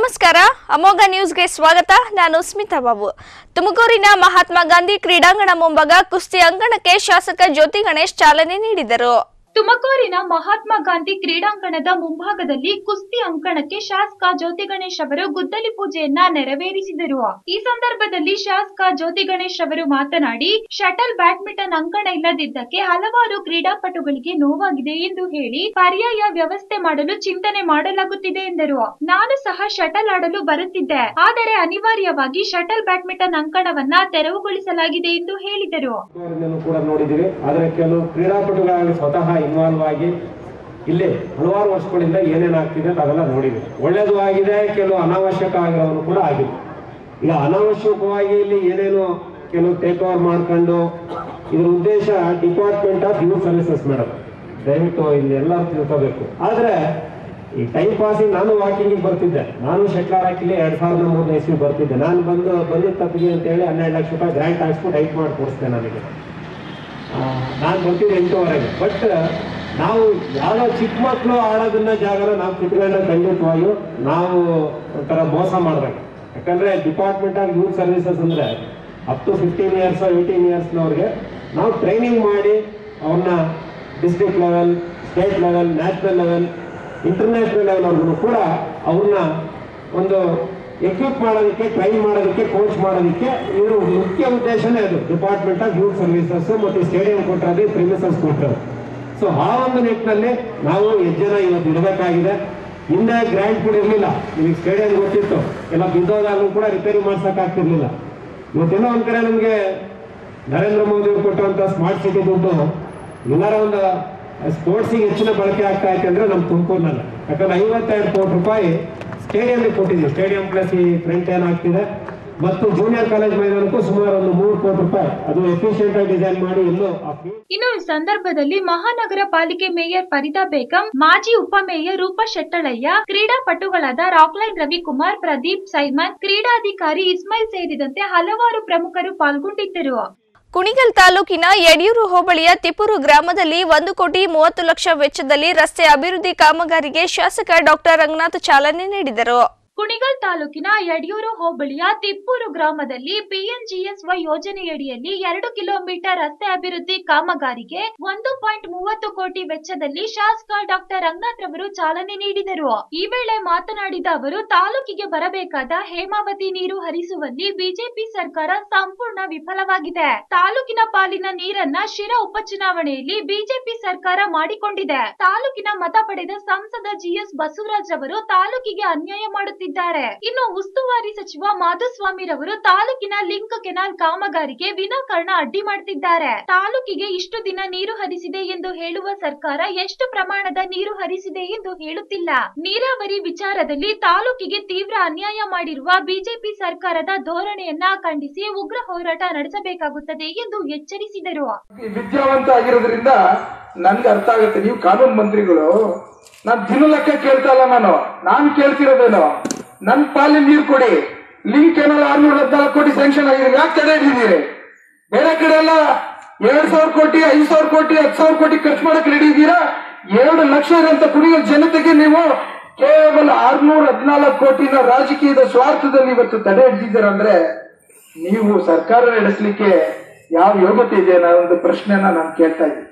ನಮಸ್ಕಾರ ಅಮೋಘ ನ್ಯೂಸ್ಗೆ ಸ್ವಾಗತ ನಾನು ಸ್ಮಿತಾ ಬಾಬು ತುಮಕೂರಿನ ಮಹಾತ್ಮ ಗಾಂಧಿ ಕ್ರೀಡಾಂಗಣ ಮುಂಭಾಗ ಕುಸ್ತಿ ಅಂಗಣಕ್ಕೆ ಶಾಸಕ ಜ್ಯೋತಿ ಗಣೇಶ್ ಚಾಲನೆ ನೀಡಿದರು ತುಮಕೂರಿನ ಮಹಾತ್ಮ ಗಾಂಧಿ ಕ್ರೀಡಾಂಗಣದ ಮುಂಭಾಗದಲ್ಲಿ ಕುಸ್ತಿ ಅಂಕಣಕ್ಕೆ ಶಾಸಕ ಜ್ಯೋತಿ ಗಣೇಶ್ ಅವರು ಗುದ್ದಲಿ ಪೂಜೆಯನ್ನ ನೆರವೇರಿಸಿದರು ಈ ಸಂದರ್ಭದಲ್ಲಿ ಶಾಸಕ ಜ್ಯೋತಿ ಗಣೇಶ್ ಅವರು ಮಾತನಾಡಿ ಶಟಲ್ ಬ್ಯಾಡ್ಮಿಂಟನ್ ಅಂಕಣ ಇಲ್ಲದಿದ್ದಕ್ಕೆ ಹಲವಾರು ಕ್ರೀಡಾಪಟುಗಳಿಗೆ ನೋವಾಗಿದೆ ಎಂದು ಹೇಳಿ ಪರ್ಯಾಯ ವ್ಯವಸ್ಥೆ ಮಾಡಲು ಚಿಂತನೆ ಮಾಡಲಾಗುತ್ತಿದೆ ಎಂದರು ನಾನು ಸಹ ಶಟಲ್ ಆಡಲು ಬರುತ್ತಿದ್ದೆ ಆದರೆ ಅನಿವಾರ್ಯವಾಗಿ ಶಟಲ್ ಬ್ಯಾಡ್ಮಿಂಟನ್ ಅಂಕಣವನ್ನ ತೆರವುಗೊಳಿಸಲಾಗಿದೆ ಎಂದು ಹೇಳಿದರು ಅವರನ್ನು ಕೂಡ ನೋಡಿದ್ದೀವಿ ಆದರೆ ಕೆಲವು ಕ್ರೀಡಾಪಟುಗಳಾಗಿ ಸ್ವತಃ ಇನ್ವಾಲ್ವ್ ಆಗಿ ಇಲ್ಲಿ ಹಲವಾರು ವರ್ಷಗಳಿಂದ ಏನೇನು ಆಗ್ತಿದೆ ಅಂತ ಅದೆಲ್ಲ ನೋಡಿದ್ವಿ ಒಳ್ಳೇದು ಆಗಿದೆ ಕೆಲವು ಅನಾವಶ್ಯಕ ಆಗಿರೋನು ಕೂಡ ಆಗಿದೆ ಈಗ ಅನಾವಶ್ಯಕವಾಗಿ ಇಲ್ಲಿ ಏನೇನು ಕೆಲವು ಟೇಕ್ ಓವರ್ ಮಾಡ್ಕೊಂಡು ಇದ್ರ ಉದ್ದೇಶ department of youth services madam ದಯವಿಟ್ಟು ಇಲ್ಲಿ ಎಲ್ಲರೂ ತಿಳ್ಕೋಬೇಕು ಆದ್ರೆ ಈ ಟೈಮ್ ಪಾಸಿಂಗ್ ನಾನು ವಾಕಿಂಗಿಗೆ ಬರ್ತಿದ್ದೆ ನಾನು ಶೆಟ್ಲಾರ್ ಹಾಕಿಲಿ ಎರಡ್ ಸಾವಿರದ ಮೂರನೇ ಇಸ್ವಿ ಬರ್ತಿದ್ದೆ ನಾನು ಬಂದು ಬಂದಿದ್ದ ತಪ್ಪಿಗೆ ಅಂತೇಳಿ ಹನ್ನೆರಡು ಲಕ್ಷ ರೂಪಾಯಿ ಗ್ರ್ಯಾಂಟ್ ಹಾಕ್ಸ್ಬಿಟ್ಟು ಹೈಟ್ ಮಾಡಿ ಕೊಡಿಸ್ದೆ ನನಗೆ ನಾನು ಬರ್ತಿದ್ದೆ ಎಂಟೂವರೆಗೆ ಬಟ್ ನಾವು ಯಾವುದೋ ಚಿಕ್ಕ ಮಕ್ಕಳು ಆಡೋದನ್ನ ಜಾಗನ ನಾವು ಕಿತ್ಕೊಂಡ್ರೆ ಖಂಡಿತವಾಗಿಯೂ ನಾವು ಒಂಥರ ಮೋಸ ಮಾಡ್ಬೇಕು ಯಾಕಂದ್ರೆ ಡಿಪಾರ್ಟ್ಮೆಂಟ್ ಆಫ್ ಯೂತ್ ಸರ್ವಿಸಸ್ ಅಂದ್ರೆ up to fifteen years eighteen ಇಯರ್ಸ್ನವ್ರಿಗೆ ನಾವು ಟ್ರೈನಿಂಗ್ ಮಾಡಿ ಅವ್ರನ್ನ district level state level national level international ಲೆವೆಲ್ವರೆಗೂ ಕೂಡ ಅವ್ರನ್ನ ಒಂದು ಎಕ್ವಿಪ್ ಮಾಡೋದಕ್ಕೆ ಟ್ರೈನ್ ಮಾಡೋದಕ್ಕೆ ಕೋಚ್ ಮಾಡೋದಕ್ಕೆ ಇವರು ಮುಖ್ಯ ಉದ್ದೇಶನೇ ಅದು ಡಿಪಾರ್ಟ್ಮೆಂಟ್ ಆಫ್ ಯೂತ್ ಸರ್ವಿಸಸ್ ಮತ್ತು ಸ್ಟೇಡಿಯಂ ಕೊಟ್ಟರೆ ಪ್ರಿಮಿಸಸ್ ಕೊಟ್ಟರು ಸೊ ಆ ಒಂದು ನಿಟ್ಟಿನಲ್ಲಿ ನಾವು ಎಷ್ಟು ಜನ ಇವತ್ತು ಇರಬೇಕಾಗಿದೆ ಹಿಂದೆ ಗ್ರ್ಯಾಂಡ್ ಕೂಡ ಇರಲಿಲ್ಲ ನಿಮಗೆ ಸ್ಟೇಡಿಯಂ ಗೊತ್ತಿತ್ತು ಎಲ್ಲ ಬಿದ್ದೋದಾಗಲೂ ಕೂಡ ರಿಪೇರಿ ಮಾಡ್ಸೋಕ್ಕಾಗ್ತಿರ್ಲಿಲ್ಲ ಇವತ್ತೆಲ್ಲ ಒಂದ್ ಕಡೆ ನಮಗೆ ನರೇಂದ್ರ ಮೋದಿ ಅವರು ಕೊಟ್ಟಂತ ಸ್ಮಾರ್ಟ್ ಸಿಟಿ ದುಡ್ಡು ಎಲ್ಲರ ಒಂದು ಸ್ಪೋರ್ಟ್ಸಿಗೆ ಹೆಚ್ಚಿನ ಬಳಕೆ ಆಗ್ತಾ ಐತೆ ಅಂದ್ರೆ ನಮ್ಮ ತುಮಕೂರಿನಲ್ಲಿ ಯಾಕಂದ್ರೆ ಐವತ್ತೆರಡು ಕೋಟಿ ರೂಪಾಯಿ ಸ್ಟೇಡಿಯಂಗೆ ಕೊಟ್ಟಿದ್ದೀವಿ ಸ್ಟೇಡಿಯಂ ಪ್ಲಸ್ ಈ ಫ್ರಂಟ್ ಏನಾಗ್ತಿದೆ ಮತ್ತು ಜೂನಿಯರ್ ಕಾಲೇಜ್ ಮೈದಾನಕ್ಕೂ ಸುಮಾರು ಒಂದು ಮೂರು ಕೋಟಿ ರೂಪಾಯಿ ಅದು ಎಫಿಷಿಯಂಟ್ ಆಗಿ ಡಿಸೈನ್ ಮಾಡಿ ಎಲ್ಲೋ ಆ fee- ಇನ್ನು ಈ ಸಂದರ್ಭದಲ್ಲಿ ಮಹಾನಗರ ಪಾಲಿಕೆ ಮೇಯರ್ ಫರಿದಾ ಬೇಗಂ ಮಾಜಿ ಉಪಮೇಯರ್ ರೂಪಾ ಶೆಟ್ಟಳಯ್ಯ ಕ್ರೀಡಾಪಟುಗಳಾದ ರಾಕ್ಲೈನ್ ರವಿಕುಮಾರ್ ಪ್ರದೀಪ್ ಸೈಮನ್ ಕ್ರೀಡಾಧಿಕಾರಿ ಇಸ್ಮಾಯಿಲ್ ಸೇರಿದಂತೆ ಹಲವಾರು ಪ್ರಮುಖರು ಪಾಲ್ಗೊಂಡಿದ್ದರು ಕುಣಿಗಲ್ ತಾಲೂಕಿನ ಯಡಿಯೂರು ಹೋಬಳಿಯ ತಿಪೂರು ಗ್ರಾಮದಲ್ಲಿ ಒಂದು ಕೋಟಿ ಮೂವತ್ತು ಲಕ್ಷ ವೆಚ್ಚದಲ್ಲಿ ರಸ್ತೆ ಅಭಿವೃದ್ಧಿ ಕಾಮಗಾರಿಗೆ ಶಾಸಕ ಡಾಕ್ಟರ್ ರಂಗನಾಥ್ ಚಾಲನೆ ನೀಡಿದರು ಕುಣಿಗಲ್ ತಾಲೂಕಿನ ಯಡಿಯೂರು ಹೋಬಳಿಯ ತಿಪ್ಪೂರು ಗ್ರಾಮದಲ್ಲಿ ಪಿಎನ್ಜಿಎಸ್ವೈ ಯೋಜನೆಯಡಿಯಲ್ಲಿ ಎರಡು ಕಿಲೋಮೀಟರ್ ರಸ್ತೆ ಅಭಿವೃದ್ಧಿ ಕಾಮಗಾರಿಗೆ ಒಂದು ಪಾಯಿಂಟ್ ಮೂವತ್ತು ಕೋಟಿ ವೆಚ್ಚದಲ್ಲಿ ಶಾಸಕ ಡಾಕ್ಟರ್ ರಂಗನಾಥ್ ರವರು ಚಾಲನೆ ನೀಡಿದರು ಈ ವೇಳೆ ಮಾತನಾಡಿದ ಅವರು ತಾಲೂಕಿಗೆ ಬರಬೇಕಾದ ಹೇಮಾವತಿ ನೀರು ಹರಿಸುವಲ್ಲಿ ಬಿಜೆಪಿ ಸರ್ಕಾರ ಸಂಪೂರ್ಣ ವಿಫಲವಾಗಿದೆ ತಾಲೂಕಿನ ಪಾಲಿನ ನೀರನ್ನ ಶಿರಾ ಉಪಚುನಾವಣೆಯಲ್ಲಿ ಬಿಜೆಪಿ ಸರ್ಕಾರ ಮಾಡಿಕೊಂಡಿದೆ ತಾಲೂಕಿನ ಮತ ಪಡೆದ ಸಂಸದ ಜಿಎಸ್ ಬಸವರಾಜ್ ಅವರು ತಾಲೂಕಿಗೆ ಅನ್ಯಾಯ ಮಾಡುತ್ತಿದ್ದಾರೆ ಇನ್ನು ಉಸ್ತುವಾರಿ ಸಚಿವ ಮಾಧುಸ್ವಾಮಿ ರವರು ತಾಲೂಕಿನ ಲಿಂಕ್ ಕೆನಾಲ್ ಕಾಮಗಾರಿಗೆ ವಿನಾಕಾರಣ ಅಡ್ಡಿ ಮಾಡ್ತಿದ್ದಾರೆ ತಾಲೂಕಿಗೆ ಇಷ್ಟು ದಿನ ನೀರು ಹರಿಸಿದೆ ಎಂದು ಹೇಳುವ ಸರ್ಕಾರ ಎಷ್ಟು ಪ್ರಮಾಣದ ನೀರು ಹರಿಸಿದೆ ಎಂದು ಹೇಳುತ್ತಿಲ್ಲ ನೀರಾವರಿ ವಿಚಾರದಲ್ಲಿ ತಾಲೂಕಿಗೆ ತೀವ್ರ ಅನ್ಯಾಯ ಮಾಡಿರುವ ಬಿಜೆಪಿ ಸರ್ಕಾರದ ಧೋರಣೆಯನ್ನ ಖಂಡಿಸಿ ಉಗ್ರ ಹೋರಾಟ ನಡೆಸಬೇಕಾಗುತ್ತದೆ ಎಂದು ಎಚ್ಚರಿಸಿದರು ವಿದ್ಯಾವಂತ ಆಗಿರೋದ್ರಿಂದ ನನ್ಗೆ ಅರ್ಥ ಆಗುತ್ತೆ ನೀವು ಕಾನೂನು ಮಂತ್ರಿಗಳು ನಾನ್ ದಿನ ಲೆಕ್ಕ ಕೇಳ್ತಾ ಇಲ್ಲ ನಾನು ನಾನ್ ಕೇಳ್ತಿರೋದೇನು ನನ್ ಪಾಲಿನ ನೀರು ಕೊಡಿ ಲಿಂಕ್ ಏನಾರ ಆರ್ನೂರ ಹದಿನಾಲ್ಕು ಕೋಟಿ ಸ್ಯಾಂಕ್ಷನ್ ಆಗಿದೆ ಯಾಕೆ ತಡೆ ಹಿಡಿದಿದ್ದೀರಿ ಬೇರೆ ಕಡೆ ಎಲ್ಲ ಎರಡ್ ಸಾವಿರ ಕೋಟಿ ಐದು ಸಾವಿರ ಕೋಟಿ ಹತ್ತು ಸಾವಿರ ಕೋಟಿ ಖರ್ಚು ಮಾಡಕ್ ರೆಡಿ ಇದ್ದೀರಾ ಎರಡು ಲಕ್ಷ ಇರೋಂಥ ಕುಡಿಯೋ ಜನತೆಗೆ ನೀವು ಕೇವಲ ಆರ್ನೂರ ಹದಿನಾಲ್ಕು ಕೋಟಿನ ರಾಜಕೀಯದ ಸ್ವಾರ್ಥದಲ್ಲಿ ಇವತ್ತು ತಡೆ ಹಿಡಿದಿದ್ದೀರ ಅಂದ್ರೆ ನೀವು ಸರ್ಕಾರ ನಡೆಸಲಿಕ್ಕೆ ಯಾವ ಯೋಗ್ಯತೆ ಇದೆ ಅನ್ನೋ ಒಂದು ಪ್ರಶ್ನೆನ ನಾನು ಕೇಳ್ತಾ ಇದ್ದೀನಿ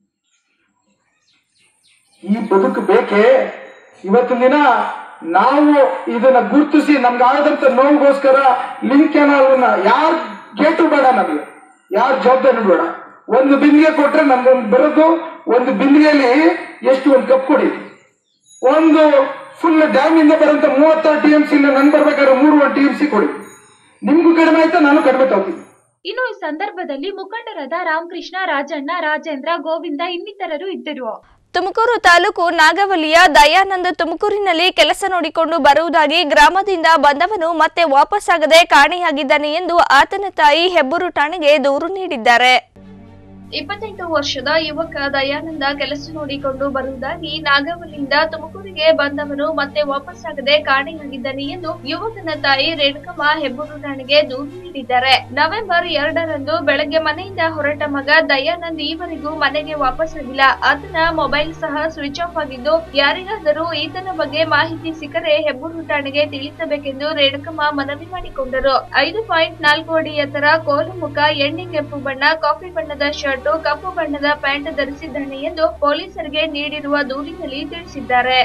ಈ ಬದುಕು ಬೇಕೇ ಇವತ್ತಿನ ದಿನ ನಾವು ಇದನ್ನ ಗುರುತಿಸಿ ನಮ್ಗೆ ಆಗದಂತ ನೋವಿಗೋಸ್ಕರ ಲಿಂಕ್ ಕೆನಾಲ್ನ ಯಾರ ಗೇಟು ಬೇಡ ನಮ್ಗೆ ಯಾರ ಜವಾಬ್ದಾರಿ ಬೇಡ ಒಂದು ಬಿಂದಿಗೆ ಕೊಟ್ರೆ ನಮ್ಗೊಂದು ಬರೋದು ಒಂದು ಬಿಂದಿಗೆಯಲ್ಲಿ ಎಷ್ಟು ಒಂದು ಕಪ್ ಕೊಡಿ ಒಂದು ಫುಲ್ ಡ್ಯಾಮ್ ಇಂದ ಬರೋಂತ ಮೂವತ್ತಾರು ಟಿ ಎಂ ಸಿ ನನ್ ಬರ್ಬೇಕಾದ್ರೆ ಮೂರು ಒಂದು ಟಿ ಎಂ ಸಿ ಕೊಡಿ ನಿಮ್ಗೂ ಕಡಿಮೆ ಆಯ್ತಾ ನಾನು ಕಡಿಮೆ ತಗೋತೀನಿ ಇನ್ನು ಈ ಸಂದರ್ಭದಲ್ಲಿ ಮುಖಂಡರಾದ ರಾಮಕೃಷ್ಣ ರಾಜಣ್ಣ ರಾಜೇಂದ್ರ ಗೋವಿಂದ ಇನ್ನಿತರರು ಇದ್ದರು ತುಮಕೂರು ತಾಲೂಕು ನಾಗವಲ್ಲಿಯ ದಯಾನಂದ್ ತುಮಕೂರಿನಲ್ಲಿ ಕೆಲಸ ನೋಡಿಕೊಂಡು ಬರುವುದಾಗಿ ಗ್ರಾಮದಿಂದ ಬಂದವನು ಮತ್ತೆ ವಾಪಸ್ಸಾಗದೆ ಕಾಣೆಯಾಗಿದ್ದಾನೆ ಎಂದು ಆತನ ತಾಯಿ ಹೆಬ್ಬೂರು ಠಾಣೆಗೆ ದೂರು ನೀಡಿದ್ದಾರೆ ಇಪ್ಪತ್ತೆಂಟು ವರ್ಷದ ಯುವಕ ದಯಾನಂದ ಕೆಲಸ ನೋಡಿಕೊಂಡು ಬರುವುದಾಗಿ ನಾಗವಲ್ಲಿಯಿಂದ ತುಮಕೂರಿಗೆ ಬಂದವನು ಮತ್ತೆ ವಾಪಸ್ಸಾಗದೆ ಕಾಣೆಯಾಗಿದ್ದಾನೆ ಎಂದು ಯುವಕನ ತಾಯಿ ರೇಣುಕಮ್ಮ ಹೆಬ್ಬೂರು ಠಾಣೆಗೆ ದೂರು ನೀಡಿದ್ದಾರೆ ನವೆಂಬರ್ ಎರಡರಂದು ಬೆಳಗ್ಗೆ ಮನೆಯಿಂದ ಹೊರಟ ಮಗ ದಯಾನಂದ್ ಈವರೆಗೂ ಮನೆಗೆ ವಾಪಸ್ಸಾಗಿಲ್ಲ ಆತನ ಮೊಬೈಲ್ ಸಹ ಸ್ವಿಚ್ ಆಫ್ ಆಗಿದ್ದು ಯಾರಿಗಾದರೂ ಈತನ ಬಗ್ಗೆ ಮಾಹಿತಿ ಸಿಕ್ಕರೆ ಹೆಬ್ಬೂರು ಠಾಣೆಗೆ ತಿಳಿಸಬೇಕೆಂದು ರೇಣುಕಮ್ಮ ಮನವಿ ಮಾಡಿಕೊಂಡರು ಐದು ಪಾಯಿಂಟ್ ನಾಲ್ಕು ಅಡಿ ಎತ್ತರ ಕೋಲು ಮುಖ ಎಣ್ಣೆ ಕೆಂಪು ಬಣ್ಣ ಕಾಫಿ ಬಣ್ಣದ ಶರ್ಟ್ ಕಪ್ಪು ಬಣ್ಣದ ಪ್ಯಾಂಟ್ ಧರಿಸಿದ್ದಾನೆ ಎಂದು ಪೊಲೀಸರಿಗೆ ನೀಡಿರುವ ದೂರಿನಲ್ಲಿ ತಿಳಿಸಿದ್ದಾರೆ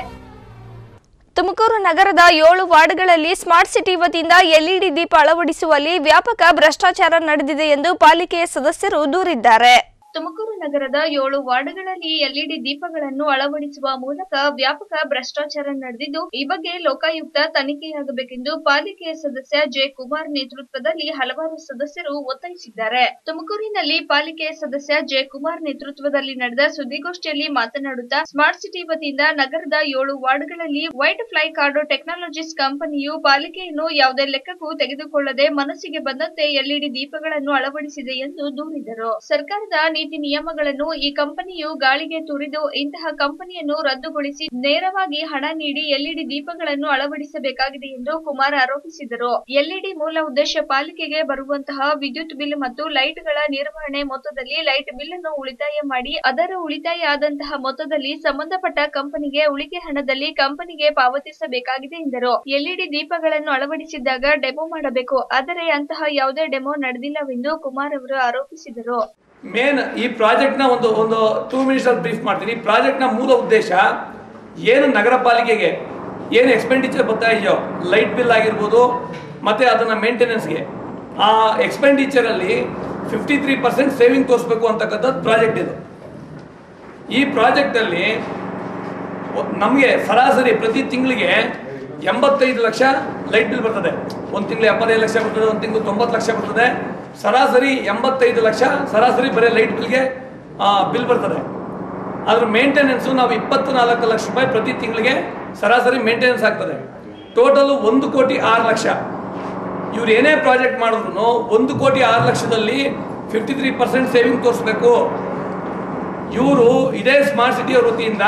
ತುಮಕೂರು ನಗರದ ಏಳು ವಾರ್ಡ್ಗಳಲ್ಲಿ ಸ್ಮಾರ್ಟ್ ಸಿಟಿ ವತಿಯಿಂದ ಎಲ್ಇಡಿ ದೀಪ ಅಳವಡಿಸುವಲ್ಲಿ ವ್ಯಾಪಕ ಭ್ರಷ್ಟಾಚಾರ ನಡೆದಿದೆ ಎಂದು ಪಾಲಿಕೆಯ ಸದಸ್ಯರು ದೂರಿದ್ದಾರೆ ತುಮಕೂರು ನಗರದ ಏಳು ವಾರ್ಡ್ಗಳಲ್ಲಿ ಎಲ್ಇಡಿ ದೀಪಗಳನ್ನು ಅಳವಡಿಸುವ ಮೂಲಕ ವ್ಯಾಪಕ ಭ್ರಷ್ಟಾಚಾರ ನಡೆದಿದ್ದು ಈ ಬಗ್ಗೆ ಲೋಕಾಯುಕ್ತ ತನಿಖೆಯಾಗಬೇಕೆಂದು ಪಾಲಿಕೆಯ ಸದಸ್ಯ ಜೆ ಕುಮಾರ್ ನೇತೃತ್ವದಲ್ಲಿ ಹಲವಾರು ಸದಸ್ಯರು ಒತ್ತಾಯಿಸಿದ್ದಾರೆ ತುಮಕೂರಿನಲ್ಲಿ ಪಾಲಿಕೆಯ ಸದಸ್ಯ ಜೆ ಕುಮಾರ್ ನೇತೃತ್ವದಲ್ಲಿ ನಡೆದ ಸುದ್ದಿಗೋಷ್ಠಿಯಲ್ಲಿ ಮಾತನಾಡುತ್ತಾ ಸ್ಮಾರ್ಟ್ ಸಿಟಿ ವತಿಯಿಂದ ನಗರದ ಏಳು ವಾರ್ಡ್ಗಳಲ್ಲಿ ವೈಟ್ ಫ್ಲೈ ಕಾರ್ಡೋ ಟೆಕ್ನಾಲಜೀಸ್ ಕಂಪನಿಯು ಪಾಲಿಕೆಯನ್ನು ಯಾವುದೇ ಲೆಕ್ಕಕ್ಕೂ ತೆಗೆದುಕೊಳ್ಳದೆ ಮನಸ್ಸಿಗೆ ಬಂದಂತೆ ಎಲ್ಇಡಿ ದೀಪಗಳನ್ನು ಅಳವಡಿಸಿದೆ ಎಂದು ದೂರಿದರು ಸರ್ಕಾರದ ನೀತಿ ನಿಯಮಗಳನ್ನು ಈ ಕಂಪನಿಯು ಗಾಳಿಗೆ ತುರಿದು ಇಂತಹ ಕಂಪನಿಯನ್ನು ರದ್ದುಗೊಳಿಸಿ ನೇರವಾಗಿ ಹಣ ನೀಡಿ ಎಲ್ಇಡಿ ದೀಪಗಳನ್ನು ಅಳವಡಿಸಬೇಕಾಗಿದೆ ಎಂದು ಕುಮಾರ್ ಆರೋಪಿಸಿದರು ಎಲ್ಇಡಿ ಮೂಲ ಉದ್ದೇಶ ಪಾಲಿಕೆಗೆ ಬರುವಂತಹ ವಿದ್ಯುತ್ ಬಿಲ್ ಮತ್ತು ಲೈಟ್ಗಳ ನಿರ್ವಹಣೆ ಮೊತ್ತದಲ್ಲಿ ಲೈಟ್ ಬಿಲ್ ಅನ್ನು ಉಳಿತಾಯ ಮಾಡಿ ಅದರ ಉಳಿತಾಯ ಆದಂತಹ ಮೊತ್ತದಲ್ಲಿ ಸಂಬಂಧಪಟ್ಟ ಕಂಪನಿಗೆ ಉಳಿಕೆ ಹಣದಲ್ಲಿ ಕಂಪನಿಗೆ ಪಾವತಿಸಬೇಕಾಗಿದೆ ಎಂದರು ಎಲ್ಇಡಿ ದೀಪಗಳನ್ನು ಅಳವಡಿಸಿದಾಗ ಡೆಮೋ ಮಾಡಬೇಕು ಆದರೆ ಅಂತಹ ಯಾವುದೇ ಡೆಮೋ ನಡೆದಿಲ್ಲವೆಂದು ಕುಮಾರ್ ಅವರು ಆರೋಪಿಸಿದರು ಮೇನ್ ಈ ಪ್ರಾಜೆಕ್ಟ್ನ ಒಂದು ಒಂದು ಟೂ ಮಿನಿಟ್ಸ್ ಅಲ್ಲಿ ಬ್ರೀಫ್ ಮಾಡ್ತೀನಿ ಈ ಪ್ರಾಜೆಕ್ಟ್ನ ಮೂಲ ಉದ್ದೇಶ ಏನು ನಗರ ಪಾಲಿಕೆಗೆ ಏನು ಎಕ್ಸ್ಪೆಂಡಿಚರ್ ಬರ್ತಾ ಇದೆಯೋ ಲೈಟ್ ಬಿಲ್ ಆಗಿರ್ಬೋದು ಮತ್ತು ಅದನ್ನು ಮೇಂಟೆನೆನ್ಸ್ಗೆ ಆ ಎಕ್ಸ್ಪೆಂಡಿಚರಲ್ಲಿ ಫಿಫ್ಟಿ ತ್ರೀ ಪರ್ಸೆಂಟ್ ಸೇವಿಂಗ್ ತೋರಿಸ್ಬೇಕು ಅಂತಕ್ಕಂಥದ್ದು ಪ್ರಾಜೆಕ್ಟ್ ಇದು ಈ ಪ್ರಾಜೆಕ್ಟಲ್ಲಿ ನಮಗೆ ಸರಾಸರಿ ಪ್ರತಿ ತಿಂಗಳಿಗೆ ಎಂಬತ್ತೈದು ಲಕ್ಷ ಲೈಟ್ ಬಿಲ್ ಬರ್ತದೆ ಒಂದು ತಿಂಗಳು ಎಪ್ಪತ್ತೈದು ಲಕ್ಷ ಬರ್ತದೆ ಒಂದು ತಿಂಗಳು ತೊಂಬತ್ತು ಲಕ್ಷ ಬರ್ತದೆ ಸರಾಸರಿ ಎಂಬತ್ತೈದು ಲಕ್ಷ ಸರಾಸರಿ ಬರೀ ಲೈಟ್ ಬಿಲ್ಗೆ ಬಿಲ್ ಬರ್ತದೆ ಅದ್ರ ಮೇಂಟೆನೆನ್ಸು ನಾವು ಇಪ್ಪತ್ತು ನಾಲ್ಕು ಲಕ್ಷ ರೂಪಾಯಿ ಪ್ರತಿ ತಿಂಗಳಿಗೆ ಸರಾಸರಿ ಮೇಂಟೆನೆನ್ಸ್ ಆಗ್ತದೆ ಟೋಟಲು ಒಂದು ಕೋಟಿ ಆರು ಲಕ್ಷ ಇವ್ರು ಏನೇ ಪ್ರಾಜೆಕ್ಟ್ ಮಾಡಿದ್ರು ಒಂದು ಕೋಟಿ ಆರು ಲಕ್ಷದಲ್ಲಿ ಫಿಫ್ಟಿ ತ್ರೀ ಪರ್ಸೆಂಟ್ ಸೇವಿಂಗ್ ತೋರಿಸ್ಬೇಕು ಇವರು ಇದೇ ಸ್ಮಾರ್ಟ್ ಸಿಟಿ ಅವ್ರ ವತಿಯಿಂದ